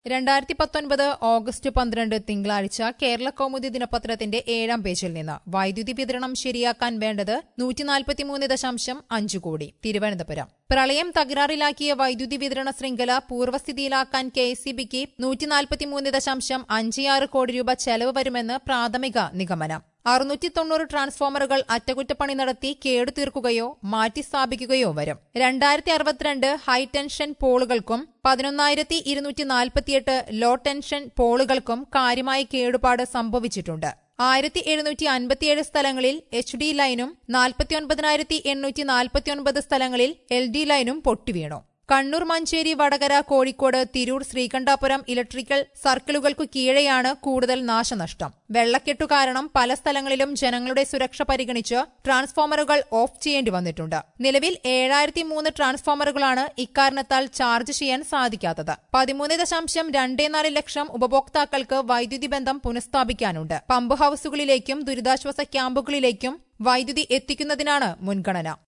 രണ്ടായിരത്തി പത്തൊൻപത് ഓഗസ്റ്റ് പന്ത്രണ്ട് തിങ്കളാഴ്ച കേരള കൗമുദി ദിനപത്രത്തിന്റെ ഏഴാം പേജിൽ നിന്ന് വൈദ്യുതി വിതരണം ശരിയാക്കാൻ വേണ്ടത് നൂറ്റിനാൽപ്പത്തിമൂന്ന് ദശാംശം അഞ്ചു കോടി തിരുവനന്തപുരം പ്രളയം തകരാറിലാക്കിയ വൈദ്യുതി വിതരണ ശൃംഖല പൂർവ്വസ്ഥിതിയിലാക്കാൻ കെ എസ് സി ബിക്ക് നൂറ്റിനാൽപ്പത്തിമൂന്ന് ദശാംശം അഞ്ചിയാറ് കോടി രൂപ ചെലവ് വരുമെന്ന് പ്രാഥമിക നിഗമനം അറുന്നൂറ്റി തൊണ്ണൂറ് ട്രാൻസ്ഫോമറുകൾ അറ്റകുറ്റപ്പണി നടത്തി കേടുതീർക്കുകയോ മാറ്റി സ്ഥാപിക്കുകയോ വരും രണ്ടായിരത്തി അറുപത്തിരണ്ട് ഹൈടെൻഷൻ പോളുകൾക്കും പതിനൊന്നായിരത്തി ഇരുന്നൂറ്റി നാൽപ്പത്തിയെട്ട് ലോ ടെൻഷൻ പോളുകൾക്കും കാര്യമായ കേടുപാട് സംഭവിച്ചിട്ടുണ്ട് ആയിരത്തി എഴുന്നൂറ്റി അൻപത്തിയേഴ് സ്ഥലങ്ങളിൽ എച്ച് ഡി ലൈനും നാൽപ്പത്തിയൊൻപതിനായിരത്തി എണ്ണൂറ്റി നാൽപ്പത്തിയൊൻപത് സ്ഥലങ്ങളിൽ എൽ ഡി ലൈനും പൊട്ടിവീണു കണ്ണൂർ മഞ്ചേരി വടകര കോഴിക്കോട് തിരൂർ ശ്രീകണ്ഠാപുരം ഇലക്ട്രിക്കൽ സർക്കിളുകൾക്കു കീഴെയാണ് കൂടുതൽ നാശനഷ്ടം വെള്ളക്കെട്ടു കാരണം പല സ്ഥലങ്ങളിലും ജനങ്ങളുടെ സുരക്ഷ പരിഗണിച്ച് ട്രാൻസ്ഫോമറുകൾ ഓഫ് ചെയ്യേണ്ടി വന്നിട്ടുണ്ട് നിലവിൽ ഏഴായിരത്തി മൂന്ന് ട്രാൻസ്ഫോമറുകളാണ് ഇക്കാരണത്താൽ ചാർജ് ചെയ്യാൻ സാധിക്കാത്തത് പതിമൂന്ന് ദശാംശം രണ്ടേ നാല് ലക്ഷം ഉപഭോക്താക്കൾക്ക് വൈദ്യുതി ബന്ധം പുനഃസ്ഥാപിക്കാനുണ്ട് പമ്പ് ഹൌസുകളിലേക്കും ദുരിതാശ്വാസ ക്യാമ്പുകളിലേക്കും വൈദ്യുതി എത്തിക്കുന്നതിനാണ് മുൻഗണന